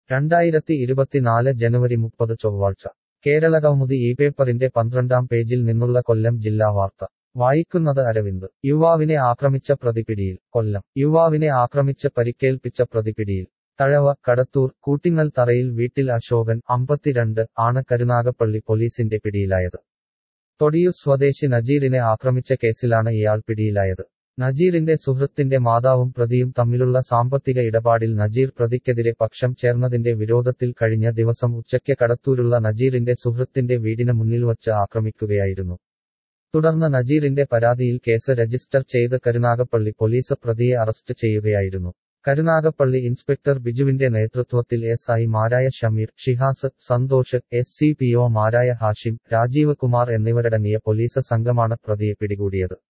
രണ്ടായിരത്തി ഇരുപത്തിനാല് ജനുവരി മുപ്പത് ചൊവ്വാഴ്ച കേരള കൗമുദി ഈ പേപ്പറിന്റെ പന്ത്രണ്ടാം പേജിൽ നിന്നുള്ള കൊല്ലം ജില്ലാ വാർത്ത വായിക്കുന്നത് അരവിന്ദ് യുവാവിനെ ആക്രമിച്ച പ്രതിപിടിയിൽ കൊല്ലം യുവാവിനെ ആക്രമിച്ച് പരിക്കേൽപ്പിച്ച പ്രതിപിടിയിൽ തഴവ കടത്തൂർ കൂട്ടിങ്ങൽ തറയിൽ വീട്ടിൽ അശോകൻ അമ്പത്തിരണ്ട് ആണ് കരുനാഗപ്പള്ളി പോലീസിന്റെ പിടിയിലായത് തൊടിയൂർ സ്വദേശി നജീറിനെ ആക്രമിച്ച കേസിലാണ് ഇയാൾ പിടിയിലായത് നജീറിന്റെ സുഹൃത്തിന്റെ മാതാവും പ്രതിയും തമ്മിലുള്ള സാമ്പത്തിക ഇടപാടിൽ നജീർ പ്രതിക്കെതിരെ പക്ഷം ചേർന്നതിന്റെ വിരോധത്തിൽ കഴിഞ്ഞ ദിവസം ഉച്ചയ്ക്ക് കടത്തൂരുള്ള നജീറിന്റെ സുഹൃത്തിന്റെ വീടിന് മുന്നിൽ വച്ച് ആക്രമിക്കുകയായിരുന്നു തുടർന്ന് നജീറിന്റെ പരാതിയിൽ കേസ് രജിസ്റ്റർ ചെയ്ത് കരുനാഗപ്പള്ളി പോലീസ് പ്രതിയെ അറസ്റ്റ് ചെയ്യുകയായിരുന്നു കരുനാഗപ്പള്ളി ഇൻസ്പെക്ടർ ബിജുവിന്റെ നേതൃത്വത്തിൽ എസ് ഐ മാരായ Shameer Shihas Santhosh S C P O മാരായ ഹാഷിം രാജീവ് കുമാർ എന്നിവരടങ്ങിയ പോലീസ് സംഘമാണ് പ്രതിയെ പിടികൂടിയത്